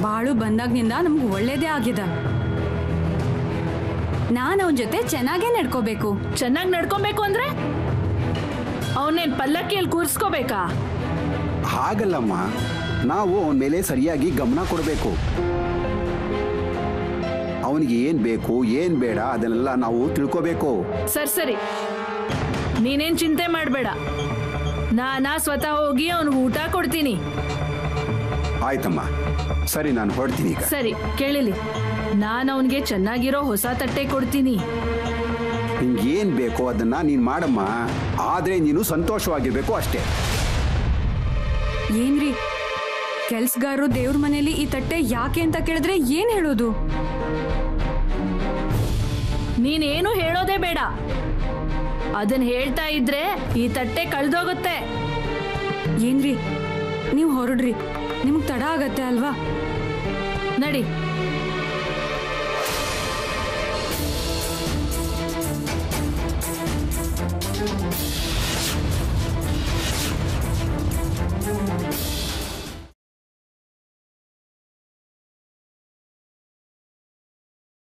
ಬಾಳು ಬಂದಾಗ್ನಿಂದ ನಮ್ಗೆ ಒಳ್ಳೇದೇ ಆಗಿದೆ ನಾನು ಅವನ ಜೊತೆ ಚೆನ್ನಾಗೇ ನಡ್ಕೋಬೇಕು ಚೆನ್ನಾಗಿ ನಡ್ಕೊಬೇಕು ಅಂದ್ರೆ ಅವನೇನ್ ಪಲ್ಲಕ್ಕಿಯಲ್ಲಿ ಕೂರ್ಸ್ಕೋಬೇಕಾ ಹಾಗಲ್ಲಮ್ಮ ನಾವು ಅವನ ಮೇಲೆ ಸರಿಯಾಗಿ ಗಮನ ಕೊಡಬೇಕು ಅವನಿಗೆ ಏನು ಬೇಕು ಏನು ಬೇಡ ಅದನ್ನೆಲ್ಲ ನಾವು ತಿಳ್ಕೋಬೇಕು ಸರಿ ಸರಿ ನೀನೇನ್ ಚಿಂತೆ ಮಾಡಬೇಡ ನಾನಾ ಸ್ವತಃ ಹೋಗಿ ಅವನಿಗೆ ಊಟ ಕೊಡ್ತೀನಿ ಆಯ್ತಮ್ಮ ಸರಿ ನಾನು ಹೊರಡ್ತೀನಿ ಈಗ ಸರಿ ಕೇಳಿಲಿ ನಾನು ಅವನಿಗೆ ಚೆನ್ನಾಗಿರೋ ಹೊಸ ತಟ್ಟೆ ಕೊಡ್ತೀನಿ ನಿಂಗೆ ಏನು ಬೇಕೋ ಅದನ್ನ ನೀನು ಮಾಡಮ್ಮ ಆದರೆ ನೀನು ಸಂತೋಷವಾಗಿರ್ಬೇಕು ಅಷ್ಟೇ ಏನ್ರಿ ಕೆಲ್ಸಗಾರರು ದೇವ್ರ ಮನೇಲಿ ಈ ತಟ್ಟೆ ಯಾಕೆ ಅಂತ ಕೇಳಿದ್ರೆ ಏನ್ ಹೇಳೋದು ನೀನೇನು ಹೇಳೋದೇ ಬೇಡ ಅದನ್ನ ಹೇಳ್ತಾ ಇದ್ರೆ ಈ ತಟ್ಟೆ ಕಳ್ದೋಗುತ್ತೆ ಏನ್ರಿ ನೀವು ಹೊರಡ್ರಿ ನಿಮ್ಗೆ ತಡ ಆಗತ್ತೆ ಅಲ್ವಾ ನಡಿ